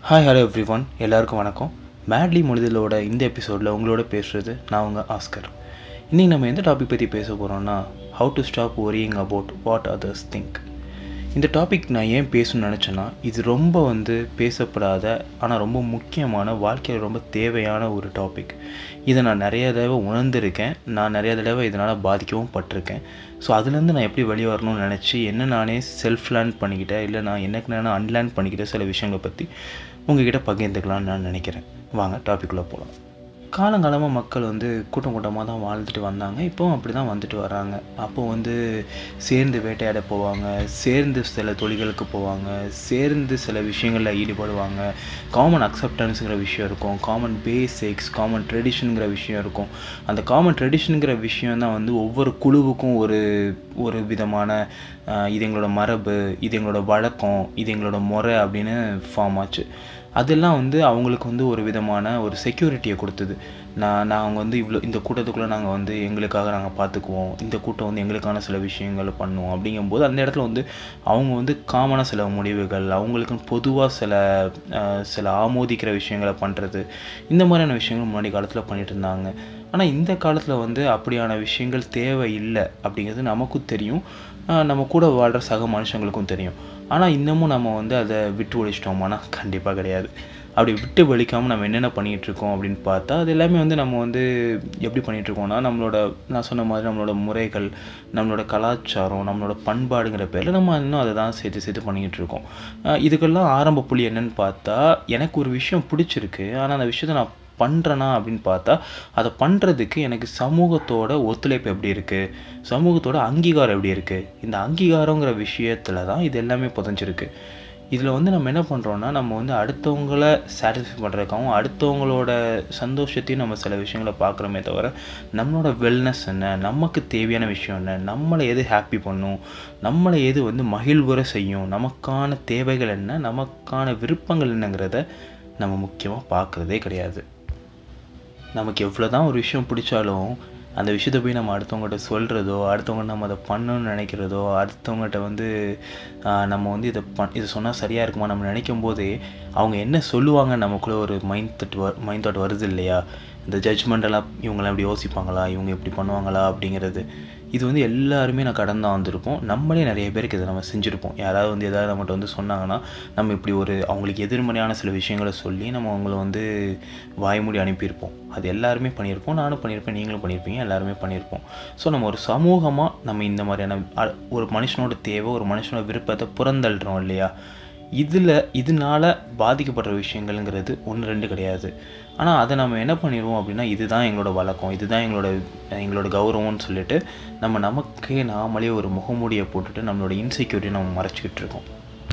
hi hello every one எல்லாருக்கும் வணக்கம் madly மொழிதலோட இந்த எபிசோடில் உங்களோட பேசுகிறது நான் உங்கள் ஆஸ்கர் இன்றைக்கி நம்ம எந்த டாபிக் பற்றி பேச போகிறோம்னா how to stop worrying about what others think இந்த டாபிக் நான் ஏன் பேசணும்னு நினச்சேன்னா இது ரொம்ப வந்து பேசப்படாத ஆனால் ரொம்ப முக்கியமான வாழ்க்கையில் ரொம்ப தேவையான ஒரு டாபிக் இதை நான் நிறைய தடவை உணர்ந்திருக்கேன் நான் நிறைய தடவை இதனால் பாதிக்கவும் பட்டிருக்கேன் ஸோ அதுலேருந்து நான் எப்படி வெளியே வரணும்னு நினச்சி என்ன நானே செல்ஃப் லேர்ன் பண்ணிக்கிட்டேன் இல்லை நான் எனக்கு நான் அன்லேர்ன் பண்ணிக்கிட்ட சில விஷயங்களை பற்றி உங்ககிட்ட பகிர்ந்துக்கலாம்னு நான் நினைக்கிறேன் வாங்க டாபிக்குள்ளே போகலாம் காலங்காலமாக மக்கள் வந்து கூட்டம் கூட்டமாக தான் வாழ்ந்துட்டு வந்தாங்க இப்போவும் அப்படி தான் வந்துட்டு வராங்க அப்போ வந்து சேர்ந்து வேட்டையாட போவாங்க சேர்ந்து சில தொழில்களுக்கு போவாங்க சேர்ந்து சில விஷயங்களில் ஈடுபடுவாங்க காமன் அக்செப்டன்ஸுங்கிற விஷயம் இருக்கும் காமன் பேசிக்ஸ் காமன் ட்ரெடிஷனுங்கிற விஷயம் இருக்கும் அந்த காமன் ட்ரெடிஷனுங்கிற விஷயம் தான் வந்து ஒவ்வொரு குழுவுக்கும் ஒரு ஒரு விதமான ஆஹ், இது எங்களோட மரபு இது எங்களோட வழக்கம் இது எங்களோட முறை அப்படின்னு ஃபார்ம் ஆச்சு அதெல்லாம் வந்து அவங்களுக்கு வந்து ஒரு விதமான ஒரு செக்யூரிட்டியை கொடுத்தது நான் நாங்கள் வந்து இவ்வளோ இந்த கூட்டத்துக்குள்ளே நாங்கள் வந்து எங்களுக்காக நாங்கள் பார்த்துக்குவோம் இந்த கூட்டம் வந்து எங்களுக்கான சில விஷயங்களை பண்ணுவோம் அப்படிங்கும்போது அந்த இடத்துல வந்து அவங்க வந்து காமனாக சில முடிவுகள் அவங்களுக்குன்னு பொதுவாக சில அஹ், சில ஆமோதிக்கிற விஷயங்களை பண்ணுறது இந்த மாதிரியான விஷயங்கள் முன்னாடி காலத்தில் பண்ணிட்டு இருந்தாங்க ஆனால் இந்த காலத்தில் வந்து அப்படியான விஷயங்கள் தேவை இல்லை அப்படிங்கிறது நமக்கும் தெரியும் ஆஹ் நம்ம கூட வாழ்கிற சக மனுஷங்களுக்கும் தெரியும் ஆனால் இன்னமும் நம்ம வந்து அதை விட்டு ஒழிச்சிட்டோமானா கண்டிப்பாக கிடையாது அப்படி விட்டு ஒழிக்காமல் நம்ம என்னென்ன பண்ணிகிட்டு இருக்கோம் அப்படின்னு பார்த்தா அது எல்லாமே வந்து நம்ம வந்து எப்படி பண்ணிகிட்டு இருக்கோம்னா நம்மளோட நான் சொன்ன மாதிரி நம்மளோட முறைகள் நம்மளோட கலாச்சாரம் நம்மளோட பண்பாடுங்கிற பேரில் நம்ம இன்னும் அதை தான் சேர்த்து சேர்த்து பண்ணிக்கிட்டு இருக்கோம் ஆஹ் இதுக்கெல்லாம் ஆரம்ப புள்ளி என்னன்னு பார்த்தா எனக்கு ஒரு விஷயம் பிடிச்சிருக்கு ஆனால் அந்த விஷயத்தை நான் பண்ணுறேனா அப்படின்னு பார்த்தா அதை பண்ணுறதுக்கு எனக்கு சமூகத்தோட ஒத்துழைப்பு எப்படி இருக்குது சமூகத்தோட அங்கீகாரம் எப்படி இருக்குது இந்த அங்கீகாரங்கிற விஷயத்தில் தான் இது எல்லாமே புதஞ்சிருக்கு இதில் வந்து நம்ம என்ன பண்ணுறோன்னா நம்ம வந்து அடுத்தவங்கள சாட்டிஸ்ஃபை பண்ணுறதுக்காகவும் அடுத்தவங்களோட சந்தோஷத்தையும் நம்ம சில விஷயங்களை பார்க்குறோமே தவிர நம்மளோட வெல்னஸ் என்ன நமக்கு தேவையான விஷயம் என்ன நம்மளை எது ஹாப்பி பண்ணும் நம்மளை எது வந்து மகிழ்வுற செய்யும் நமக்கான தேவைகள் என்ன நமக்கான விருப்பங்கள் என்னங்கிறத நம்ம முக்கியமாக பார்க்குறதே கிடையாது நமக்கு எவ்வளோ தான் ஒரு விஷயம் பிடிச்சாலும் அந்த விஷயத்தை போய் நம்ம அடுத்தவங்ககிட்ட சொல்கிறதோ அடுத்தவங்க நம்ம அதை பண்ணணும்னு நினைக்கிறதோ அடுத்தவங்ககிட்ட வந்து ஆஹ், நம்ம வந்து இதை பண் இது சொன்னால் சரியாக இருக்குமா நம்ம நினைக்கும் போதே அவங்க என்ன சொல்லுவாங்க நமக்குள்ளே ஒரு மைண்ட் தட் வ மைண்ட் தாட் வருது இல்லையா இந்த ஜட்ஜ்மெண்டெல்லாம் இவங்கெல்லாம் இப்படி யோசிப்பாங்களா இவங்க இப்படி பண்ணுவாங்களா அப்படிங்கிறது இது வந்து எல்லாருமே நான் கடந்து தான் வந்திருப்போம் நம்மளே நிறைய பேருக்கு இதை நம்ம செஞ்சுருப்போம் யாராவது வந்து எதாவது நம்மகிட்ட வந்து சொன்னாங்கன்னா நம்ம இப்படி ஒரு அவங்களுக்கு எதிர்மறையான சில விஷயங்களை சொல்லி நம்ம அவங்கள வந்து வாய்மூடி அனுப்பியிருப்போம் அது எல்லாருமே பண்ணியிருப்போம் நானும் பண்ணியிருப்பேன் நீங்களும் பண்ணியிருப்பீங்க எல்லாருமே பண்ணியிருப்போம் ஸோ நம்ம ஒரு சமூகமாக நம்ம இந்த மாதிரியான அ- ஒரு மனுஷனோட தேவை ஒரு மனுஷனோட விருப்பத்தை புறந்தள்ளுறோம் இல்லையா இதில் இதனால பாதிக்கப்படுற விஷயங்கள்ங்கிறது ஒன்று ரெண்டு கிடையாது ஆனால் அதை நம்ம என்ன பண்ணிடுவோம் அப்படின்னா இதுதான் எங்களோட வழக்கம் இதுதான் எங்களோட எங்களோட கௌரவம்னு சொல்லிட்டு நம்ம நமக்கே நாமளே ஒரு முகமூடியை போட்டுட்டு நம்மளோட இன்செக்யூரிட்டியை நம்ம மறைச்சிக்கிட்டு இருக்கோம்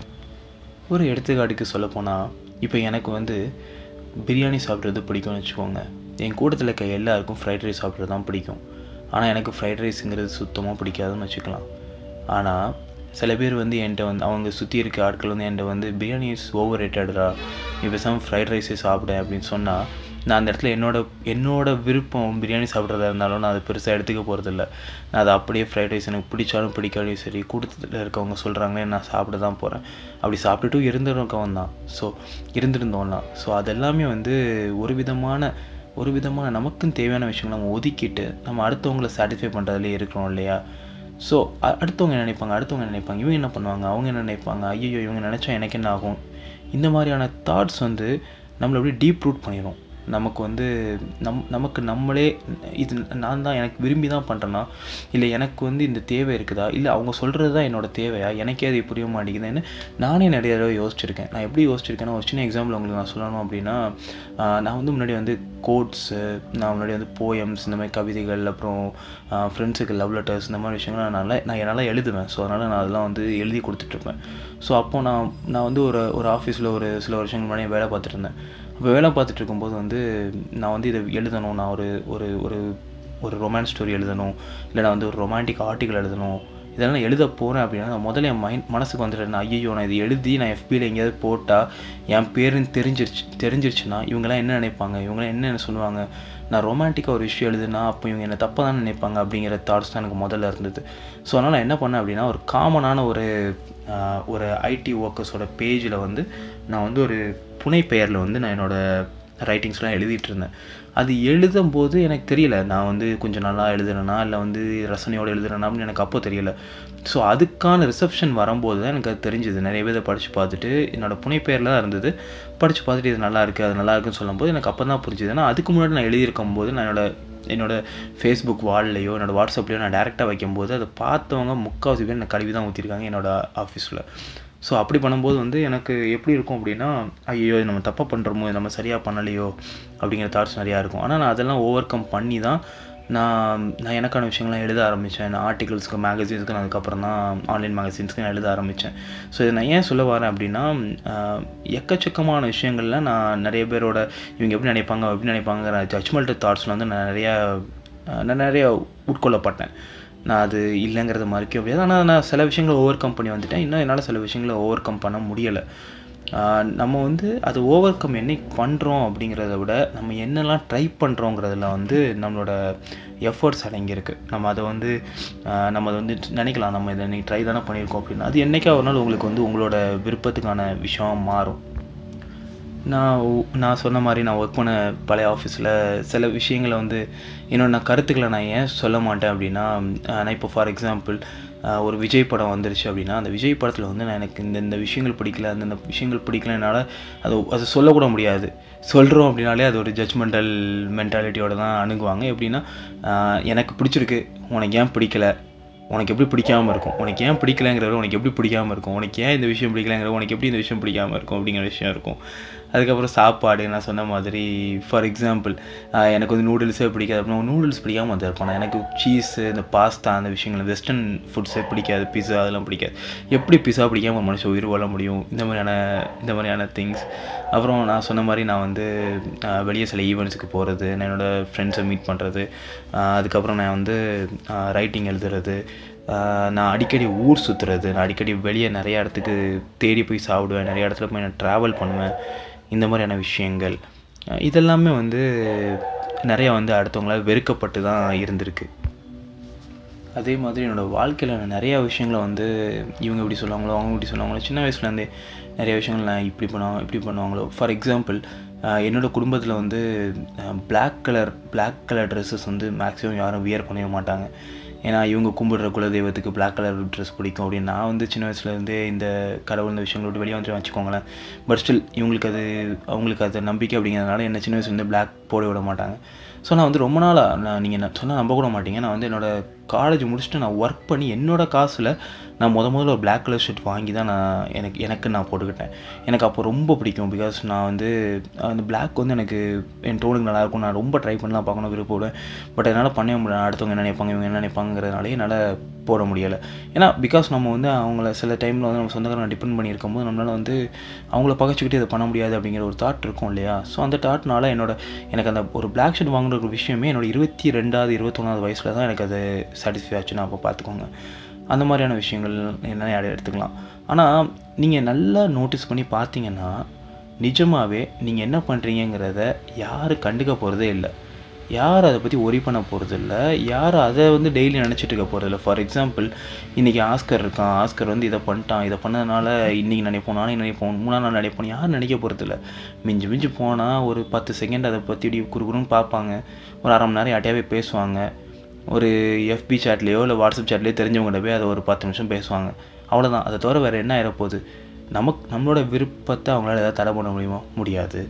ஒரு எடுத்துக்காட்டுக்கு சொல்லப்போனால் இப்போ எனக்கு வந்து பிரியாணி சாப்பிட்றது பிடிக்கும்னு வச்சுக்கோங்க என் கூட்டத்தில் இருக்க எல்லாருக்கும் ஃப்ரைட் ரைஸ் சாப்பிட்றது தான் பிடிக்கும் ஆனால் எனக்கு ஃப்ரைட் ரைஸுங்கிறது சுத்தமாக பிடிக்காதுன்னு வச்சுக்கலாம் ஆனால் சில பேர் வந்து என்கிட்ட வந்து அவங்க சுற்றி இருக்க ஆட்கள் வந்து என்கிட்ட வந்து பிரியாணி இஸ் ஓவர் ரேட்டடா நீ பேசாமல் ஃப்ரைட் ரைஸே சாப்பிட அப்படின்னு சொன்னால் நான் அந்த இடத்துல என்னோட என்னோட விருப்பம் பிரியாணி சாப்பிட்றதா இருந்தாலும் நான் அதை பெருசாக எடுத்துக்க போகிறதில்ல நான் அதை அப்படியே ஃப்ரைட் ரைஸ் எனக்கு பிடிச்சாலும் பிடிக்காலும் சரி கூட்டத்தில் இருக்கவங்க சொல்கிறாங்களே நான் சாப்பிட தான் போகிறேன் அப்படி சாப்பிட்டுட்டும் இருந்திருக்கவன் தான் ஸோ இருந்திருந்தோம் தான் ஸோ அதெல்லாமே வந்து ஒரு விதமான ஒரு விதமான நமக்குன்னு தேவையான விஷயங்களை நம்ம ஒதுக்கிட்டு நம்ம அடுத்தவங்கள சாட்டிஸ்ஃபை பண்ணுறதுலே இருக்கிறோம் இல்லையா ஸோ அடுத்தவங்க என்ன நினைப்பாங்க அடுத்தவங்க என்ன நினைப்பாங்க இவங்க என்ன பண்ணுவாங்க அவங்க என்ன நினைப்பாங்க ஐயோ இவங்க நினச்சா எனக்கு என்ன ஆகும் இந்த மாதிரியான தாட்ஸ் வந்து நம்மளை அப்படியே டீப் ரூட் பண்ணிடும் நமக்கு வந்து நம் நமக்கு நம்மளே இது நான் தான் எனக்கு விரும்பி தான் பண்ணுறேன்னா இல்லை எனக்கு வந்து இந்த தேவை இருக்குதா இல்லை அவங்க சொல்கிறது தான் என்னோட தேவையா எனக்கே அது புரிய மாட்டேங்குதுன்னு நானே நிறைய தடவை யோசிச்சிருக்கேன் நான் எப்படி யோசிச்சிருக்கேன்னா ஒரு சின்ன எக்ஸாம்பிள் உங்களுக்கு நான் சொல்லணும் அப்படின்னா ஆஹ் நான் வந்து முன்னாடி வந்து கோட்ஸு நான் முன்னாடி வந்து போயம்ஸ் இந்த மாதிரி கவிதைகள் அப்புறம் ஃப்ரெண்ட்ஸுக்கு லவ் லெட்டர்ஸ் இந்த மாதிரி விஷயங்கள் நான் நல்லா நான் என்னால் எழுதுவேன் ஸோ அதனால் நான் அதெல்லாம் வந்து எழுதி கொடுத்துட்ருப்பேன் ஸோ அப்போது நான் நான் வந்து ஒரு ஒரு ஆஃபீஸில் ஒரு சில வருஷங்கள் முன்னாடி வேலை பார்த்துட்டு இருந்தேன் அப்போ வேலை பார்த்துட்டு இருக்கும்போது வந்து நான் வந்து இதை எழுதணும் நான் ஒரு ஒரு ஒரு ஒரு ரொமான்ஸ் ஸ்டோரி எழுதணும் இல்லை நான் வந்து ஒரு ரொமான்டிக் ஆர்டிக்கல் எழுதணும் இதெல்லாம் நான் எழுத போகிறேன் அப்படின்னா நான் முதல்ல என் மைண்ட் மனசுக்கு வந்துட்டு நான் ஐயோ நான் இது எழுதி நான் எஃபியில் எங்கேயாவது போட்டால் என் பேருன்னு தெரிஞ்சிருச்சு தெரிஞ்சிருச்சுன்னா இவங்கெல்லாம் என்ன நினைப்பாங்க இவங்கெல்லாம் என்ன சொல்லுவாங்க நான் ரொமான்டிக்காக ஒரு விஷயம் எழுதுனா அப்போ இவங்க என்ன தப்பாக தான் நினைப்பாங்க அப்படிங்கிற தாட்ஸ் தான் எனக்கு முதல்ல இருந்தது ஸோ அதனால் நான் என்ன பண்ணேன் அப்படின்னா ஒரு காமனான ஒரு ஆஹ், ஒரு ஐடி ஒர்க்கர்ஸோட பேஜில் வந்து நான் வந்து ஒரு புனை பெயரில் வந்து நான் என்னோடய ரைட்டிங்ஸ்லாம் எழுதிட்டு இருந்தேன் அது எழுதும்போது எனக்கு தெரியல நான் வந்து கொஞ்சம் நல்லா எழுதுறேனா இல்லை வந்து ரசனையோடு எழுதுறேனா அப்படின்னு எனக்கு அப்போ தெரியல ஸோ அதுக்கான ரிசப்ஷன் வரும்போது தான் எனக்கு அது தெரிஞ்சுது நிறைய பேர் இதை படித்து பார்த்துட்டு என்னோடய புனைப்பெயரில் தான் இருந்தது படித்து பார்த்துட்டு இது நல்லா இருக்குது அது நல்லா இருக்குன்னு சொல்லும்போது எனக்கு அப்போ தான் புரிஞ்சுது ஏன்னா அதுக்கு முன்னாடி நான் எழுதியிருக்கும் போது நான் என்னோட என்னோட ஃபேஸ்புக் வால்லையோ என்னோடய வாட்ஸ்அப்லையோ நான் டேரெக்டாக வைக்கும்போது அதை பார்த்தவங்க முக்கால்வாசி பேர் எனக்கு கழுவி தான் ஊற்றிருக்காங்க என்னோடய ஆஃபீஸில் ஸோ அப்படி பண்ணும்போது வந்து எனக்கு எப்படி இருக்கும் அப்படின்னா ஐயோ நம்ம தப்பாக பண்ணுறோமோ நம்ம சரியாக பண்ணலையோ அப்படிங்கிற தாட்ஸ் நிறையா இருக்கும் ஆனால் நான் அதெல்லாம் ஓவர் கம் பண்ணி தான் நான் நான் எனக்கான விஷயங்கள்லாம் எழுத ஆரம்பித்தேன் நான் ஆர்டிகல்ஸ்க்கு மேகசின்ஸ்க்கு நான் அதுக்கப்புறம் தான் ஆன்லைன் மேகசின்ஸ்க்கு நான் எழுத ஆரம்பித்தேன் ஸோ இதை நான் ஏன் சொல்ல வரேன் அப்படின்னா எக்கச்சக்கமான விஷயங்களில் நான் நிறைய பேரோட இவங்க எப்படி நினைப்பாங்க எப்படி நினைப்பாங்கிற ஜட்ஜ்மெண்ட் தாட்ஸில் வந்து நான் நிறையா நான் நிறையா உட்கொள்ளப்பட்டேன் நான் அது இல்லைங்கிறத மறுக்க முடியாது ஆனால் நான் சில விஷயங்களை ஓவர் கம் பண்ணி வந்துட்டேன் இன்னும் என்னால் சில விஷயங்களை ஓவர் கம் பண்ண முடியலை நம்ம வந்து அது ஓவர் கம் என்னைக்கு பண்ணுறோம் அப்படிங்கிறத விட நம்ம என்னெல்லாம் ட்ரை பண்ணுறோங்கிறதுல வந்து நம்மளோட எஃபர்ட்ஸ் அடங்கியிருக்கு நம்ம அதை வந்து நம்ம அதை வந்து நினைக்கலாம் நம்ம இதை இன்றைக்கி ட்ரை தானே பண்ணியிருக்கோம் அப்படின்னா அது என்றைக்கா ஒரு நாள் உங்களுக்கு வந்து உங்களோட விருப்பத்துக்கான விஷயம் மாறும் நான் நான் சொன்ன மாதிரி நான் ஒர்க் பண்ண பழைய ஆஃபீஸில் சில விஷயங்களை வந்து என்னோட கருத்துக்களை நான் ஏன் சொல்ல மாட்டேன் அப்படின்னா நான் இப்போ ஃபார் எக்ஸாம்பிள் ஒரு விஜய் படம் வந்துருச்சு அப்படின்னா அந்த விஜய் படத்தில் வந்து நான் எனக்கு இந்த இந்த விஷயங்கள் பிடிக்கல அந்தந்த விஷயங்கள் பிடிக்கலனால அது அது சொல்லக்கூட முடியாது சொல்கிறோம் அப்படின்னாலே அது ஒரு ஜட்ஜ்மெண்டல் மென்டாலிட்டியோட தான் அணுகுவாங்க எப்படின்னா எனக்கு பிடிச்சிருக்கு உனக்கு ஏன் பிடிக்கல உனக்கு எப்படி பிடிக்காமல் இருக்கும் உனக்கு ஏன் பிடிக்கலங்கிறத உனக்கு எப்படி பிடிக்காமல் இருக்கும் உனக்கு ஏன் இந்த விஷயம் பிடிக்கலங்கிற உனக்கு எப்படி இந்த விஷயம் பிடிக்காமல் இருக்கும் அப்படிங்கிற விஷயம் இருக்கும் அதுக்கப்புறம் சாப்பாடு நான் சொன்ன மாதிரி ஃபார் எக்ஸாம்பிள் எனக்கு வந்து நூடுல்ஸே பிடிக்காது அப்படின்னா நூடுல்ஸ் பிடிக்காமல் வந்து இருப்பான் எனக்கு சீஸு இந்த பாஸ்தா அந்த விஷயங்கள் வெஸ்டர்ன் ஃபுட்ஸே பிடிக்காது பிஸா அதெல்லாம் பிடிக்காது எப்படி பிஸா பிடிக்காமல் மனுஷன் உயிர் வாழ முடியும் இந்த மாதிரியான இந்த மாதிரியான திங்ஸ் அப்புறம் நான் சொன்ன மாதிரி நான் வந்து வெளியே சில ஈவெண்ட்ஸுக்கு போகிறது நான் என்னோடய ஃப்ரெண்ட்ஸை மீட் பண்ணுறது அதுக்கப்புறம் நான் வந்து ரைட்டிங் எழுதுறது நான் அடிக்கடி ஊர் சுற்றுறது நான் அடிக்கடி வெளியே நிறைய இடத்துக்கு தேடி போய் சாப்பிடுவேன் நிறைய இடத்துல போய் நான் ட்ராவல் பண்ணுவேன் இந்த மாதிரியான விஷயங்கள் இதெல்லாமே வந்து நிறையா வந்து அடுத்தவங்களால் வெறுக்கப்பட்டு தான் இருந்திருக்கு அதே மாதிரி என்னோடய வாழ்க்கையில் நான் நிறையா விஷயங்களை வந்து இவங்க இப்படி சொல்லுவாங்களோ அவங்க இப்படி சொல்லுவாங்களோ சின்ன வயசுலேருந்தே நிறைய விஷயங்கள் நான் இப்படி பண்ணுவாங்க இப்படி பண்ணுவாங்களோ ஃபார் எக்ஸாம்பிள் என்னோடய குடும்பத்தில் வந்து black colour black colour dresses வந்து மேக்ஸிமம் யாரும் வியர் பண்ணவே மாட்டாங்க ஏன்னா இவங்க கும்பிடுற குலதெய்வத்துக்கு பிளாக் கலர் ட்ரெஸ் பிடிக்கும் அப்படின்னு நான் வந்து சின்ன வயசுலேருந்தே இந்த கடவுள் இந்த விஷயங்களை விட்டு வெளியே வந்து வச்சுக்கோங்களேன் பட் ஸ்டில் இவங்களுக்கு அது அவங்களுக்கு அது நம்பிக்கை அப்படிங்கிறதுனால என்ன சின்ன வயசுலேருந்து பிளாக் போட விட மாட்டாங்க ஸோ நான் வந்து ரொம்ப நாளாக நான் நீங்கள் சொன்னால் நம்ப கூட மாட்டீங்க நான் வந்து என்னோடய காலேஜ் முடிச்சுட்டு நான் ஒர்க் பண்ணி என்னோடய காசில் நான் முத முதல்ல ஒரு பிளாக் கலர் ஷர்ட் வாங்கி தான் நான் எனக்கு எனக்கு நான் போட்டுக்கிட்டேன் எனக்கு அப்போ ரொம்ப பிடிக்கும் பிகாஸ் நான் வந்து அந்த பிளாக் வந்து எனக்கு என் டோனுக்கு நல்லாயிருக்கும் நான் ரொம்ப ட்ரை பண்ணலாம் பார்க்கணும் விருப்பப்படுவேன் பட் என்னால் பண்ணவே முடியல அடுத்தவங்க என்ன நினைப்பாங்க இவங்க என்ன நினைப்பாங்கிறதுனாலே என்னால் போட முடியலை ஏன்னா பிகாஸ் நம்ம வந்து அவங்கள சில டைமில் வந்து நம்ம சொந்தக்காரங்க டிபெண்ட் பண்ணியிருக்கும் போது நம்மளால் வந்து அவங்கள பகச்சிக்கிட்டு இதை பண்ண முடியாது அப்படிங்கிற ஒரு தாட் இருக்கும் இல்லையா ஸோ அந்த தாட்னால என்னோட எனக்கு அந்த ஒரு பிளாக் ஷர்ட் வாங்குற ஒரு விஷயமே என்னோட இருபத்தி ரெண்டாவது இருபத்தொன்னாவது வயசில் தான் எனக்கு அது சாட்டிஸ்ஃபை ஆச்சுன்னா அப்போ பார்த்துக்கோங்க அந்த மாதிரியான விஷயங்கள் என்ன எடுத்துக்கலாம் ஆனால் நீங்கள் நல்லா நோட்டீஸ் பண்ணி பார்த்தீங்கன்னா நிஜமாகவே நீங்கள் என்ன பண்ணுறீங்கிறத யார் கண்டுக்க போகிறதே இல்லை யார் அதை பற்றி ஒரி பண்ண போகிறது இல்லை யார் அதை வந்து டெய்லி நினச்சிட்டு இருக்க போகிறது இல்லை ஃபார் எக்ஸாம்பிள் இன்றைக்கி ஆஸ்கர் இருக்கான் ஆஸ்கர் வந்து இதை பண்ணிட்டான் இதை பண்ணதுனால இன்றைக்கி நினைப்போம் நானே நினைப்போம் மூணாம் நாள் நினைப்போம் யார் நினைக்க போகிறது இல்லை மிஞ்சி மிஞ்சி போனால் ஒரு பத்து செகண்ட் அதை பற்றி இப்படி குறுகுறுன்னு பார்ப்பாங்க ஒரு அரை மணி நேரம் யார்ட்டையாவே பேசுவாங்க ஒரு எஃபி சேட்லேயோ இல்லை வாட்ஸ்அப் சேட்லேயோ தெரிஞ்சவங்கள்ட்ட போய் அதை ஒரு பத்து நிமிஷம் பேசுவாங்க அவ்வளோதான் அதை தவிர வேறு என்ன ஆயிடப்போகுது நமக்கு நம்மளோட விருப்பத்தை அவங்களால எதாவது தடை பண்ண முடியுமா முடியாது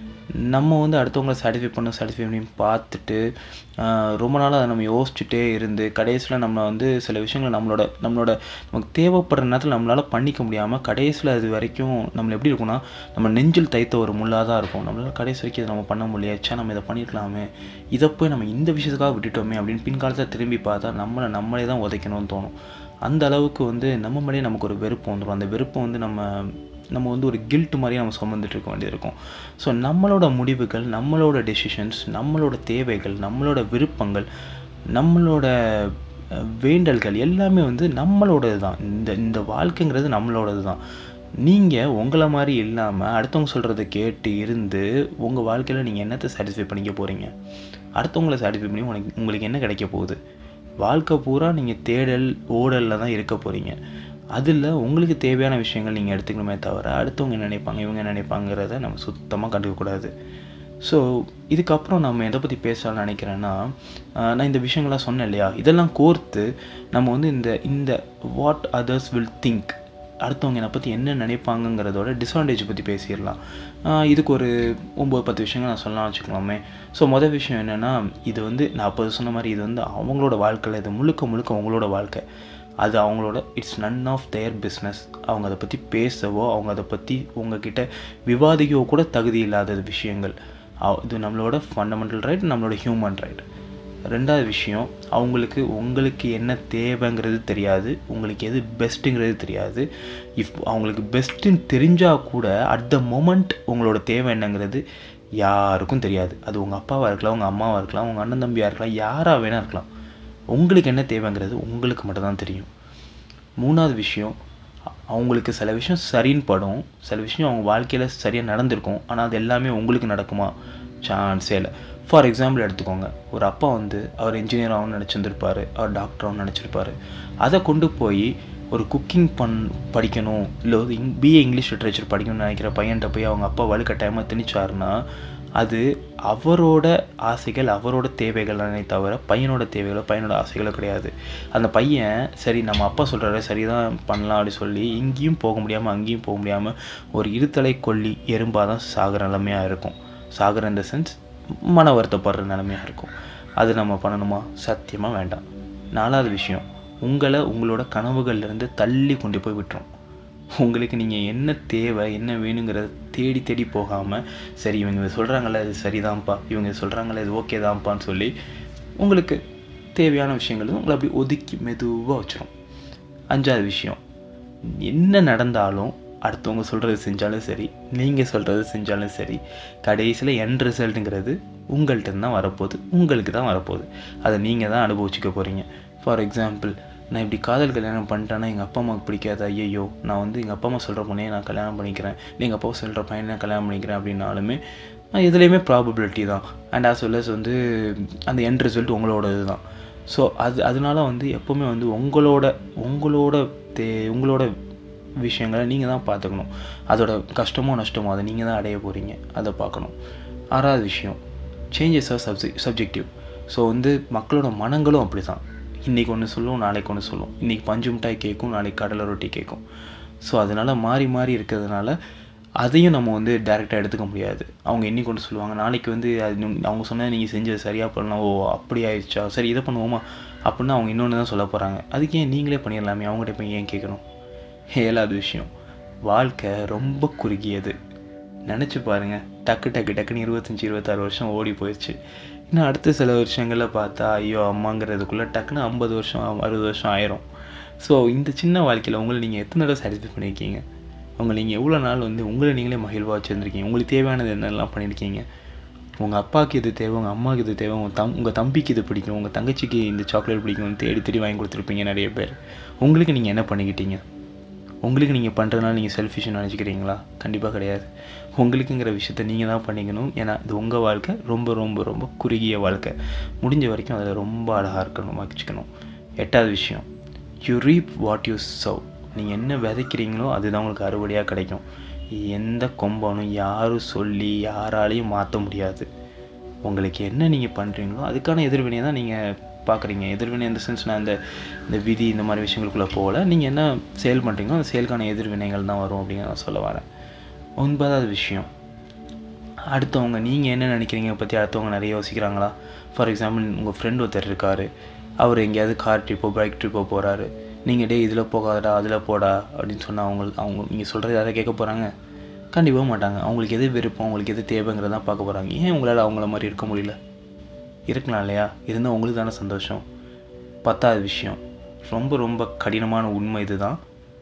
நம்ம வந்து அடுத்தவங்களை சாட்டிஸ்ஃபை பண்ண சாட்டிஸ்ஃபை பண்ணி பார்த்துட்டு ரொம்ப நாளாக அதை நம்ம யோசிச்சுட்டே இருந்து கடைசியில் நம்ம வந்து சில விஷயங்களை நம்மளோட நம்மளோட நமக்கு தேவைப்படுற நேரத்தில் நம்மளால் பண்ணிக்க முடியாமல் கடைசியில் அது வரைக்கும் நம்மளை எப்படி இருக்கும்னா நம்ம நெஞ்சில் தைத்த ஒரு முள்ளாக தான் இருக்கும் நம்மளால் கடைசி வரைக்கும் இதை நம்ம பண்ண முடியாச்சா நம்ம இதை பண்ணியிருக்கலாமே இதை போய் நம்ம இந்த விஷயத்துக்காக விட்டுட்டோமே அப்படின்னு பின்காலத்தில் திரும்பி பார்த்தா நம்மளை நம்மளே தான் உதைக்கணும்னு தோணும் அந்த அளவுக்கு வந்து நம்ம மேலேயே நமக்கு ஒரு வெறுப்பு வந்துடும் அந்த வெறுப்பை வந்து நம்ம நம்ம வந்து ஒரு கில்ட் மாதிரியே நம்ம சுமந்துட்டு இருக்க வேண்டியது இருக்கும் ஸோ நம்மளோட முடிவுகள் நம்மளோட டெசிஷன்ஸ் நம்மளோட தேவைகள் நம்மளோட விருப்பங்கள் நம்மளோட வேண்டல்கள் எல்லாமே வந்து நம்மளோடது தான் இந்த இந்த வாழ்க்கைங்கிறது நம்மளோடது தான் நீங்கள் உங்களை மாதிரி இல்லாமல் அடுத்தவங்க சொல்கிறத கேட்டு இருந்து உங்கள் வாழ்க்கையில் நீங்கள் என்னத்தை சாட்டிஸ்ஃபை பண்ணிக்க போகிறீங்க அடுத்தவங்களை சாட்டிஸ்ஃபை பண்ணி உனக்கு உங்களுக்கு என்ன கிடைக்க போகுது வாழ்க்கை பூரா நீங்கள் தேடல் ஓடலில் தான் இருக்க போகிறீங்க அதில் உங்களுக்கு தேவையான விஷயங்கள் நீங்கள் எடுத்துக்கணுமே தவிர அடுத்தவங்க என்ன நினைப்பாங்க இவங்க என்ன நினைப்பாங்கிறத நம்ம சுத்தமாக கண்டுக்கக்கூடாது ஸோ இதுக்கப்புறம் நம்ம எதை பற்றி பேசலாம்னு நினைக்கிறேன்னா ஆஹ் நான் இந்த விஷயங்கள்லாம் சொன்னேன் இல்லையா இதெல்லாம் கோர்த்து நம்ம வந்து இந்த இந்த வாட் அதர்ஸ் வில் திங்க் அடுத்தவங்க என்னை பற்றி என்ன நினைப்பாங்கங்கிறதோட டிஸ்அட்வான்டேஜ் பற்றி பேசிடலாம் ஆஹ் இதுக்கு ஒரு ஒம்பது பத்து விஷயங்கள் நான் சொல்லலாம் வச்சுக்கலாமே ஸோ மொதல் விஷயம் என்னென்னா இது வந்து நான் அப்போ சொன்ன மாதிரி இது வந்து அவங்களோட வாழ்க்கையில் இது முழுக்க முழுக்க அவங்களோட வாழ்க்கை அது அவங்களோட it's none of their business அவங்க அதை பற்றி பேசவோ அவங்க அதை பற்றி உங்ககிட்ட விவாதிக்கவோ கூட தகுதி இல்லாத விஷயங்கள் அவ- இது நம்மளோட ஃபண்டமெண்டல் ரைட் நம்மளோட ஹியூமன் ரைட் ரெண்டாவது விஷயம் அவங்களுக்கு உங்களுக்கு என்ன தேவைங்கிறது தெரியாது உங்களுக்கு எது பெஸ்ட்டுங்கிறது தெரியாது இஃப் அவங்களுக்கு பெஸ்ட்டுன்னு தெரிஞ்சால் கூட அட் த மொமெண்ட் உங்களோட தேவை என்னங்கிறது யாருக்கும் தெரியாது அது உங்கள் அப்பாவாக இருக்கலாம் உங்கள் அம்மாவாக இருக்கலாம் உங்கள் அண்ணன் தம்பியாக இருக்கலாம் யாராக வேணா இருக்கலாம் உங்களுக்கு என்ன தேவைங்கிறது உங்களுக்கு மட்டும்தான் தெரியும் மூணாவது விஷயம் அ- அவங்களுக்கு சில விஷயம் சரின்னு படும் சில விஷயம் அவங்க வாழ்க்கையில் சரியாக நடந்திருக்கும் ஆனால் அது எல்லாமே உங்களுக்கு நடக்குமா சான்ஸே இல்லை ஃபார் எக்ஸாம்பிள் எடுத்துக்கோங்க ஒரு அப்பா வந்து அவர் இன்ஜினியர் ஆகணும்னு நினச்சிருந்துருப்பாரு அவர் டாக்டர் ஆகணும்னு நினச்சிருப்பாரு அதை கொண்டு போய் ஒரு குக்கிங் பண் படிக்கணும் இல்லை ஒரு இங் பிஏ இங்கிலீஷ் லிட்ரேச்சர் படிக்கணும்னு நினைக்கிற பையன்கிட்ட போய் அவங்க அப்பா வலுக்கட்டாயமாக திணிச்சாருன்னா அது அவரோட ஆசைகள் அவரோட தேவைகள் தானே தவிர பையனோட தேவைகளோ பையனோட ஆசைகளோ கிடையாது அந்த பையன் சரி நம்ம அப்பா சொல்கிறாரு சரிதான் பண்ணலாம் அப்படி சொல்லி இங்கேயும் போக முடியாமல் அங்கேயும் போக முடியாமல் ஒரு இருத்தலை கொல்லி எறும்பாக தான் சாகிற நிலமையாக இருக்கும் சாகிற இந்த சென்ஸ் மன வருத்தப்படுற நிலமையாக இருக்கும் அது நம்ம பண்ணணுமா சத்தியமாக வேண்டாம் நாலாவது விஷயம் உங்களை உங்களோட கனவுகள்லேருந்து தள்ளி கொண்டு போய் விட்டுரும் உங்களுக்கு நீங்கள் என்ன தேவை என்ன வேணுங்கிறத தேடி தேடி போகாமல் சரி இவங்க சொல்கிறாங்களே இது சரிதான்ப்பா இவங்க சொல்கிறாங்களே இது ஓகே தான்ப்பான்னு சொல்லி உங்களுக்கு தேவையான விஷயங்கள் உங்களை அப்படி ஒதுக்கி மெதுவாக வச்சிரும் அஞ்சாவது விஷயம் என்ன நடந்தாலும் அடுத்தவங்க சொல்கிறது செஞ்சாலும் சரி நீங்கள் சொல்கிறது செஞ்சாலும் சரி கடைசியில் என் ரிசல்ட்டுங்கிறது உங்கள்கிட்ட தான் வரப்போகுது உங்களுக்கு தான் வரப்போகுது அதை நீங்கள் தான் அனுபவிச்சுக்க போகிறீங்க ஃபார் எக்ஸாம்பிள் நான் இப்படி காதல் கல்யாணம் பண்ணிட்டேன்னா எங்கள் அப்பா அம்மாவுக்கு பிடிக்காது ஐயையோ நான் வந்து எங்கள் அப்பா அம்மா சொல்கிற பொண்ணையே நான் கல்யாணம் பண்ணிக்கிறேன் இல்லை எங்கள் அப்பா சொல்கிற பையனை நான் கல்யாணம் பண்ணிக்கிறேன் அப்படின்னாலுமே அஹ் இதுலேயுமே ப்ராபபிலிட்டி தான் அண்ட் ஆஸ் வெல் as வந்து அந்த எண்ட் ரிசல்ட் உங்களோடது தான் ஸோ அது அதனால வந்து எப்போவுமே வந்து உங்களோட உங்களோட தே உங்களோட விஷயங்களை நீங்கள் தான் பார்த்துக்கணும் அதோட கஷ்டமோ நஷ்டமோ அதை நீங்கள் தான் அடைய போகிறீங்க அதை பார்க்கணும் ஆறாவது விஷயம் changes are subject subjective so வந்து மக்களோட மனங்களும் அப்படி தான் இன்றைக்கி ஒன்று சொல்லும் நாளைக்கு ஒன்று சொல்லும் இன்றைக்கி பஞ்சு மிட்டாய் கேட்கும் நாளைக்கு கடலை ரொட்டி கேட்கும் ஸோ அதனால் மாறி மாறி இருக்கிறதுனால அதையும் நம்ம வந்து டேரெக்டாக எடுத்துக்க முடியாது அவங்க இன்னைக்கு ஒன்று சொல்லுவாங்க நாளைக்கு வந்து அது நீ- அவங்க சொன்னதை நீங்கள் செஞ்சது சரியாக பண்ணலாம் ஓ அப்படி ஆயிடுச்சா சரி இதை பண்ணுவோமா அப்படின்னு அவங்க இன்னொன்று தான் சொல்ல போகிறாங்க அதுக்கு ஏன் நீங்களே பண்ணிடலாமே அவங்ககிட்ட போய் ஏன் கேட்கணும் ஏழாவது விஷயம் வாழ்க்கை ரொம்ப குறுகியது நினச்சி பாருங்க டக்கு டக்கு டக்குன்னு இருபத்தஞ்சி இருபத்தாறு வருஷம் ஓடி போயிடுச்சு இன்னும் அடுத்த சில வருஷங்களில் பார்த்தா ஐயோ அம்மாங்கிறதுக்குள்ளே டக்குன்னு ஐம்பது வருஷம் அறுபது வருஷம் ஆயிரும் ஸோ இந்த சின்ன வாழ்க்கையில் உங்களை நீங்கள் எத்தனை தடவை சாட்டிஸ்ஃபை பண்ணியிருக்கீங்க உங்களை நீங்கள் எவ்வளோ நாள் வந்து உங்களை நீங்களே மகிழ்வாக வச்சுருந்துருக்கீங்க உங்களுக்கு தேவையானது என்னெல்லாம் பண்ணியிருக்கீங்க உங்கள் அப்பாவுக்கு இது தேவை உங்கள் அம்மாவுக்கு இது தேவை உங்கள் தம் உங்கள் தம்பிக்கு இது பிடிக்கும் உங்கள் தங்கச்சிக்கு இந்த சாக்லேட் பிடிக்கும்னு தேடி தேடி வாங்கி கொடுத்துருப்பீங்க நிறைய பேர் உங்களுக்கு நீங்கள் என்ன பண்ணிக்கிட்டீங்க உங்களுக்கு நீங்கள் பண்ணுறதுனால நீங்கள் செல்ஃபிஷ்னு நினச்சிக்கிறீங்களா கண்டிப்பாக கிடையாது உங்களுக்குங்கிற விஷயத்த நீங்கள் தான் பண்ணிக்கணும் ஏன்னா இது உங்கள் வாழ்க்கை ரொம்ப ரொம்ப ரொம்ப குறுகிய வாழ்க்கை முடிஞ்ச வரைக்கும் அதில் ரொம்ப அழகாக இருக்கணும் வச்சுக்கணும் எட்டாவது விஷயம் you reap what you sow நீங்கள் என்ன விதைக்கிறீங்களோ அதுதான் உங்களுக்கு அறுவடையாக கிடைக்கும் எந்த கொம்பனும் யாரும் சொல்லி யாராலையும் மாற்ற முடியாது உங்களுக்கு என்ன நீங்கள் பண்ணுறீங்களோ அதுக்கான எதிர்வினையை தான் நீங்கள் பார்க்குறீங்க எதிர்வினை இந்த சென்ஸ் நான் இந்த இந்த விதி இந்த மாதிரி விஷயங்களுக்குள்ளே போகல நீங்கள் என்ன செயல் பண்ணுறீங்களோ அந்த செயலுக்கான எதிர்வினைகள் தான் வரும் அப்படிங்கிற நான் சொல்ல வரேன் ஒன்பதாவது விஷயம் அடுத்தவங்க நீங்கள் என்ன நினைக்கிறீங்க பற்றி அடுத்தவங்க நிறைய யோசிக்கிறாங்களா ஃபார் எக்ஸாம்பிள் உங்கள் ஃப்ரெண்ட் ஒருத்தர் இருக்கார் அவர் எங்கேயாவது கார் ட்ரிப்போ பைக் ட்ரிப்போ போகிறாரு நீங்கள் டே இதில் போகாதடா அதில் போடா அப்படின்னு சொன்னால் அவங்க அவங்க நீங்கள் சொல்கிறது யாரை கேட்க போகிறாங்க கண்டிப்பாக மாட்டாங்க அவங்களுக்கு எது விருப்பம் அவங்களுக்கு எது தேவைங்கிறத தான் பார்க்க போகிறாங்க ஏன் உங்களால் அவங்கள மாதிரி இருக்க முடியல இருக்கலாம் இல்லையா இருந்தால் உங்களுக்கு தானே சந்தோஷம் பத்தாவது விஷயம் ரொம்ப ரொம்ப கடினமான உண்மை இதுதான்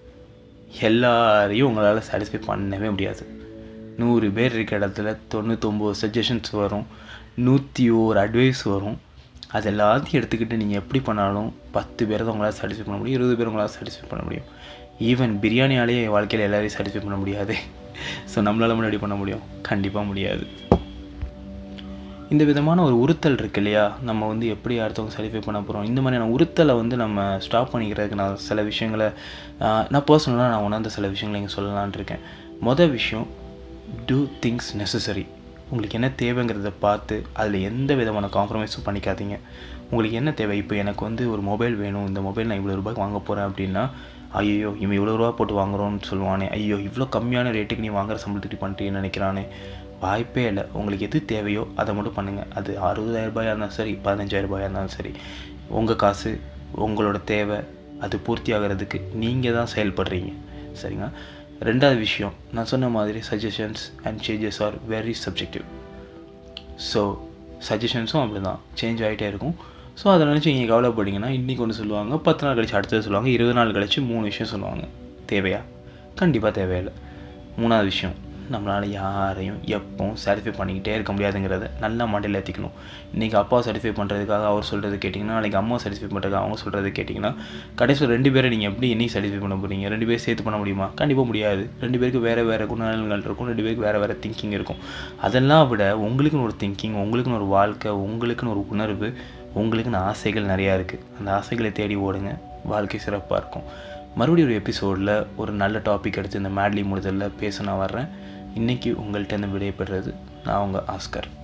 எல்லாரையும் உங்களால் சாட்டிஸ்ஃபை பண்ணவே முடியாது நூறு பேர் இருக்க இடத்துல தொண்ணூத்தொம்பது சஜஷன்ஸ் வரும் நூற்றி ஒரு அட்வைஸ் வரும் அது எல்லாத்தையும் எடுத்துக்கிட்டு நீங்கள் எப்படி பண்ணாலும் பத்து பேரை தான் உங்களால் சாட்டிஸ்ஃபை பண்ண முடியும் இருபது பேர் உங்களால் சாட்டிஸ்ஃபை பண்ண முடியும் ஈவன் பிரியாணியாலேயே என் வாழ்க்கையில் எல்லாரையும் சாட்டிஸ்ஃபை பண்ண முடியாது ஸோ நம்மளால் முன்னாடி பண்ண முடியும் கண்டிப்பாக முடியாது இந்த விதமான ஒரு உறுத்தல் இருக்கு இல்லையா நம்ம வந்து எப்படி அடுத்தவங்க சாட்டிஸ்ஃபை பண்ண போகிறோம் இந்த மாதிரியான உறுத்தலை வந்து நம்ம ஸ்டாப் பண்ணிக்கிறதுக்கு நான் சில விஷயங்களை ஆஹ், நான் பர்சனலாக நான் உணர்ந்த சில விஷயங்களை இங்கே சொல்லலாம்னு இருக்கேன் மொதல் விஷயம் டூ திங்ஸ் நெசசரி உங்களுக்கு என்ன தேவைங்கிறத பார்த்து அதில் எந்த விதமான காம்ப்ரமைஸும் பண்ணிக்காதீங்க உங்களுக்கு என்ன தேவை இப்போ எனக்கு வந்து ஒரு மொபைல் வேணும் இந்த மொபைல் நான் இவ்வளோ ரூபாய்க்கு வாங்க போகிறேன் அப்படின்னா ஐயோ இவன் இவ்வளோ ரூபா போட்டு வாங்குறோன்னு சொல்லுவானே ஐயோ இவ்வளோ கம்மியான ரேட்டுக்கு நீ வாங்குற சம்பளத்துக்கு இப்படி பண்ணிட்டேன்னு நினைக்கிறானே வாய்ப்பே இல்லை உங்களுக்கு எது தேவையோ அதை மட்டும் பண்ணுங்கள் அது அறுபதாயிரம் ரூபாயாக இருந்தாலும் சரி பதினஞ்சாயிரம் ரூபாயாக இருந்தாலும் சரி உங்கள் காசு உங்களோட தேவை அது பூர்த்தி ஆகிறதுக்கு நீங்கள் தான் செயல்படுறீங்க சரிங்களா ரெண்டாவது விஷயம் நான் சொன்ன மாதிரி suggestions and changes are very subjective so சஜஷன்ஸும் அப்படி தான் சேஞ்ச் ஆகிட்டே இருக்கும் ஸோ அதை நினச்சி நீங்கள் கவலைப்பட்டீங்கன்னா இன்றைக்கி ஒன்று சொல்லுவாங்க பத்து நாள் கழிச்சு அடுத்தது சொல்லுவாங்க இருபது நாள் கழிச்சு மூணு விஷயம் சொல்லுவாங்க தேவையா கண்டிப்பாக தேவையில்லை மூணாவது விஷயம் நம்மளால் யாரையும் எப்பவும் சாட்டிஸ்ஃபை பண்ணிக்கிட்டே இருக்க முடியாதுங்கிறத நல்லா மண்டையில் ஏற்றிக்கணும் இன்றைக்கி அப்பா சாட்டிஸ்ஃபை பண்ணுறதுக்காக அவர் சொல்கிறது கேட்டிங்கன்னா நாளைக்கு அம்மா சாட்டிஸ்ஃபை பண்ணுறதுக்காக அவங்க சொல்கிறது கேட்டிங்கன்னா கடைசியில் ரெண்டு பேரை நீங்கள் எப்படி என்னைக்கு சாட்டிஸ்ஃபை பண்ண போகிறீங்க ரெண்டு பேரும் சேர்த்து பண்ண முடியுமா கண்டிப்பாக முடியாது ரெண்டு பேருக்கு வேறு வேறு குணநலன்கள் இருக்கும் ரெண்டு பேருக்கு வேறு வேறு திங்கிங் இருக்கும் அதெல்லாம் விட உங்களுக்குன்னு ஒரு திங்கிங் உங்களுக்குன்னு ஒரு வாழ்க்கை உங்களுக்குன்னு ஒரு உணர்வு உங்களுக்குன்னு ஆசைகள் நிறையா இருக்குது அந்த ஆசைகளை தேடி ஓடுங்க வாழ்க்கை சிறப்பாக இருக்கும் மறுபடியும் ஒரு எபிசோடில் ஒரு நல்ல டாபிக் எடுத்து இந்த மேட்லி முடிதலில் பேச நான் வர்றேன் இன்றைக்கி உங்கள்கிட்ட இருந்து விடைபெறுறது நான் உங்கள் ஆஸ்கர்